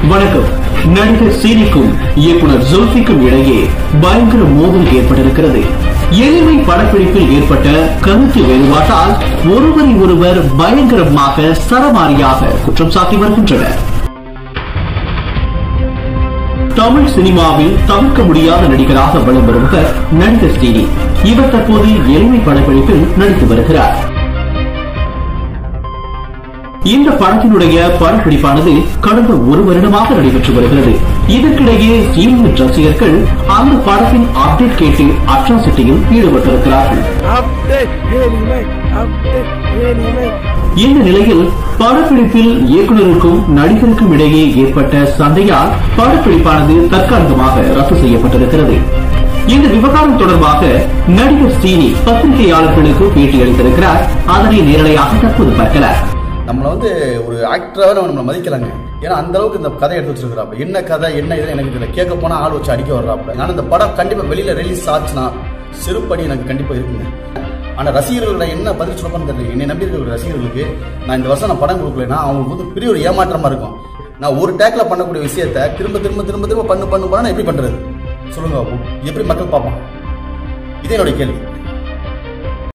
வணக்கம் நடிகர் சீனிக்கும் இயக்குனர் ஜுல்ஃபிக்கும் இடையே பயங்கர மோதல் ஏற்பட்டிருக்கிறது எளிமை படப்பிடிப்பில் ஏற்பட்ட கருத்து வேறுபாட்டால் ஒருவரை ஒருவர் பயங்கரமாக சரமாரியாக குற்றம் சாட்டி வருகின்றனர் தமிழ் சினிமாவில் தவிர்க்க முடியாத நடிகராக வலம் வருபவர் நடிகர் சீனி இவர் தற்போது எளிமை படப்பிடிப்பில் நடித்து வருகிறார் இந்த படத்தினுடைய படப்பிடிப்பானது கடந்த ஒரு வருடமாக நடைபெற்று வருகிறது இதற்கிடையே சீனியர் ரசிகர்கள் அந்த படத்தின் அப்டேட் கேட்டு அட்ராசிட்டியில் ஈடுபட்டிருக்கிறார்கள் அப்டேட் எளிமை அப்டேட் எளிமை இந்த நிலையில் படப்பிடிப்பில் இயக்குநருக்கும் நடிகருக்கும் இடையே ஏற்பட்ட சண்டையால் படப்பிடிப்பானது தற்காலிகமாக ரத்து செய்யப்பட்டிருக்கிறது இந்த விவகாரம் தொடர்பாக நடிகர் சீனி பத்திரிகையாளர்களுக்கு பேட்டி அளித்திருக்கிறார் அதனை நேரலையாக தற்போது பார்க்கலாம் நம்மளை வந்து ஒரு ஆக்டராகவே நம்ம நம்மளை மதிக்கலாங்க ஏன்னா அந்த அளவுக்கு இந்த கதை எடுத்து வச்சிருக்கிறாப்ல என்ன கதை என்ன இது எனக்கு இதில் கேட்க போனால் ஆள் வச்சு அடிக்க வர்றாப்ல ஆனால் இந்த படம் கண்டிப்பாக வெளியில் ரிலீஸ் ஆச்சுன்னா செருப்படி எனக்கு கண்டிப்பாக இருக்குங்க ஆனால் ரசிகர்களோட என்ன பதில் சொல்லப்போன்னு தெரியல என்னை நம்பி இருக்கிற ரசிகர்களுக்கு நான் இந்த வருஷம் நான் படம் கொடுக்கலன்னா அவங்களுக்கு வந்து பெரிய ஒரு ஏமாற்றமாக இருக்கும் நான் ஒரு டேக்ல பண்ணக்கூடிய விஷயத்த திரும்ப திரும்ப திரும்ப திரும்ப பண்ணு பண்ணு பண்ணா நான் எப்படி பண்ணுறது சொல்லுங்க பாப்போம். எப்படி மக்கள் பார்ப்பான் இதே என்னுடைய கேள்வி